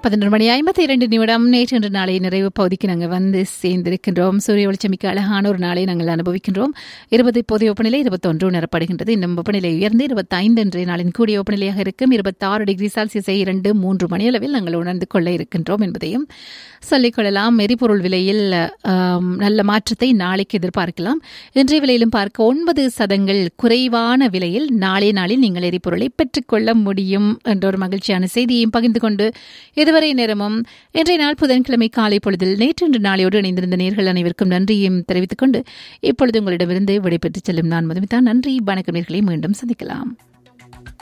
பதினொரு மணி ஐம்பத்தி இரண்டு நிமிடம் நேற்று இன்று நாளை நிறைவு பகுதிக்கு நாங்கள் வந்து சேர்ந்திருக்கின்றோம் சூரிய வெளிச்சமிக்க அழகான ஒரு நாளை நாங்கள் அனுபவிக்கின்றோம் இருபது இப்போதைய வெப்பநிலை இருபத்தொன்று உணரப்படுகின்றது இன்னும் வெப்பநிலை உயர்ந்து இருபத்தைந்து இன்றைய நாளின் கூடிய வெப்பநிலையாக இருக்கும் இருபத்தாறு டிகிரி செல்சியஸை இரண்டு மூன்று மணியளவில் நாங்கள் உணர்ந்து கொள்ள இருக்கின்றோம் என்பதையும் சொல்லிக்கொள்ளலாம் எரிபொருள் விலையில் ஆம், நல்ல மாற்றத்தை நாளைக்கு எதிர்பார்க்கலாம் இன்றைய விலையிலும் பார்க்க ஒன்பது சதங்கள் குறைவான விலையில் நாளைய நாளில் நீங்கள் எரிபொருளை பெற்றுக்கொள்ள முடியும் என்ற ஒரு மகிழ்ச்சியான செய்தியையும் பகிர்ந்து கொண்டு இதுவரை நேரமும் இன்றைய நாள் புதன்கிழமை காலை பொழுதில் நேற்று இன்று நாளையோடு இணைந்திருந்த நேர்கள் அனைவருக்கும் நன்றியும் தெரிவித்துக் கொண்டு இப்பொழுது உங்களிடமிருந்து விடைபெற்றுச் செல்லும் நான் மதுமிதா நன்றி வணக்கம் நேர்களை மீண்டும் சந்திக்கலாம்